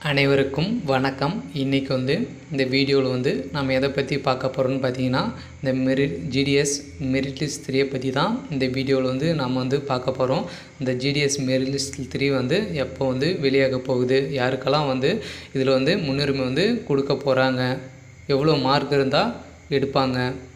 அனைவருக்கும் வணக்கம் இன்றைக்கி வந்து இந்த வீடியோவில் வந்து நம்ம எதை பற்றி பார்க்க போகிறோம்னு பார்த்தீங்கன்னா இந்த மெரிட் ஜிடிஎஸ் மெரிட் லிஸ்ட் த்ரீயை பற்றி தான் இந்த வீடியோவில் வந்து நம்ம வந்து பார்க்க போகிறோம் இந்த ஜிடிஎஸ் மெரிட் லிஸ்ட் த்ரீ வந்து எப்போ வந்து வெளியாக போகுது யாருக்கெல்லாம் வந்து இதில் வந்து முன்னுரிமை வந்து கொடுக்க போகிறாங்க எவ்வளோ மார்க் இருந்தால் எடுப்பாங்க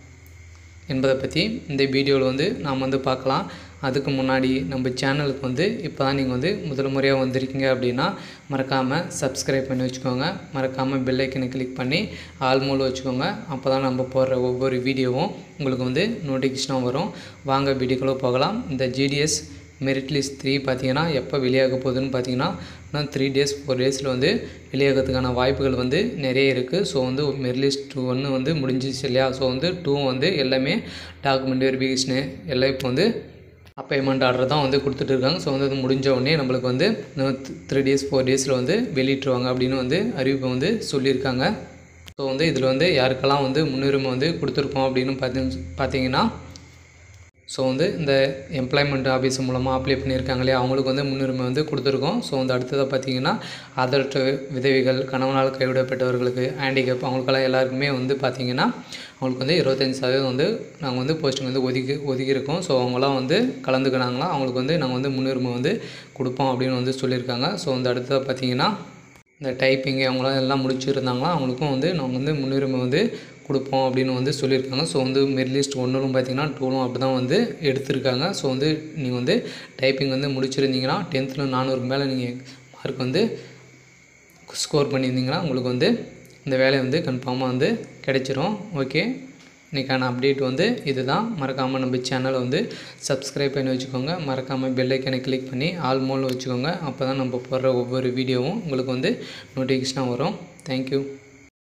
என்பதை பற்றி இந்த வீடியோவில் வந்து நாம் வந்து பார்க்கலாம் அதுக்கு முன்னாடி நம்ம சேனலுக்கு வந்து இப்போ தான் நீங்கள் வந்து முதல் முறையாக வந்திருக்கீங்க அப்படின்னா மறக்காமல் சப்ஸ்கிரைப் பண்ணி வச்சுக்கோங்க மறக்காமல் பெல் ஐக்கனை கிளிக் பண்ணி ஆல் மூலம் வச்சுக்கோங்க அப்போ தான் நம்ம போடுற ஒவ்வொரு வீடியோவும் உங்களுக்கு வந்து நோட்டிஃபிகேஷனாக வரும் வாங்க வீடியோக்குள்ளே போகலாம் இந்த ஜிடிஎஸ் மெரிட் லிஸ்ட் த்ரீ பார்த்தீங்கன்னா எப்போ வெளியாக போகுதுன்னு பார்த்தீங்கன்னா இன்னும் த்ரீ டேஸ் ஃபோர் டேஸில் வந்து வெளியாகிறதுக்கான வாய்ப்புகள் வந்து நிறைய இருக்குது ஸோ வந்து மெரிட் லிஸ்ட் டூ ஒன்று வந்து முடிஞ்சிச்சு இல்லையா ஸோ வந்து டூ வந்து எல்லாமே டாக்குமெண்ட் வெரிஃபிகேஷனு எல்லாம் இப்போ வந்து அப்பேமெண்ட் ஆர்டர் தான் வந்து கொடுத்துட்டு இருக்காங்க ஸோ வந்து அது முடிஞ்ச உடனே நம்மளுக்கு வந்து இன்னும் த்ரீ டேஸ் ஃபோர் டேஸில் வந்து வெளியிட்டுருவாங்க அப்படின்னு வந்து அறிவிப்பை வந்து சொல்லியிருக்காங்க ஸோ வந்து இதில் வந்து யாருக்கெல்லாம் வந்து முன்னுரிமை வந்து கொடுத்துருக்கோம் அப்படின்னு பார்த்தி பார்த்தீங்கன்னா ஸோ வந்து இந்த எம்ப்ளாய்மெண்ட் ஆஃபீஸ் மூலமாக அப்ளை பண்ணியிருக்காங்க இல்லையா அவங்களுக்கு வந்து முன்னுரிமை வந்து கொடுத்துருக்கோம் ஸோ வந்து அடுத்ததாக பார்த்தீங்கன்னா அதர்ட்டு விதவைகள் கணவனால் கைவிடப்பட்டவர்களுக்கு ஹேண்டிகேப் அவங்களுக்கெல்லாம் எல்லாருக்குமே வந்து பார்த்திங்கன்னா அவங்களுக்கு வந்து இருபத்தஞ்சி சதவீதம் வந்து நாங்கள் வந்து போஸ்டிங் வந்து ஒதுக்கி ஒதுக்கியிருக்கோம் ஸோ அவங்களாம் வந்து கலந்துக்கினாங்களா அவங்களுக்கு வந்து நாங்கள் வந்து முன்னுரிமை வந்து கொடுப்போம் அப்படின்னு வந்து சொல்லியிருக்காங்க ஸோ வந்து அடுத்ததாக பார்த்தீங்கன்னா இந்த டைப்பிங் அவங்களாம் எல்லாம் முடிச்சிருந்தாங்களா அவங்களுக்கும் வந்து நாங்கள் வந்து முன்னுரிமை வந்து கொடுப்போம் அப்படின்னு வந்து சொல்லியிருக்காங்க ஸோ வந்து மெரிலிஸ்ட் ஒன்றுலும் பார்த்தீங்கன்னா டூலும் அப்படி தான் வந்து எடுத்திருக்காங்க ஸோ வந்து நீங்கள் வந்து டைப்பிங் வந்து முடிச்சிருந்தீங்கன்னா டென்த்தில் நானூறுக்கு மேலே நீங்கள் மார்க் வந்து ஸ்கோர் பண்ணியிருந்தீங்கன்னா உங்களுக்கு வந்து இந்த வேலை வந்து கன்ஃபார்மாக வந்து கிடைச்சிரும் ஓகே இன்றைக்கான அப்டேட் வந்து இதுதான் மறக்காமல் நம்ம சேனலை வந்து சப்ஸ்கிரைப் பண்ணி வச்சுக்கோங்க மறக்காமல் பெல் ஐக்கனை கிளிக் பண்ணி ஆல் மோல் வச்சுக்கோங்க அப்போ தான் நம்ம போடுற ஒவ்வொரு வீடியோவும் உங்களுக்கு வந்து நோட்டிஃபிகேஷனாக வரும் தேங்க்யூ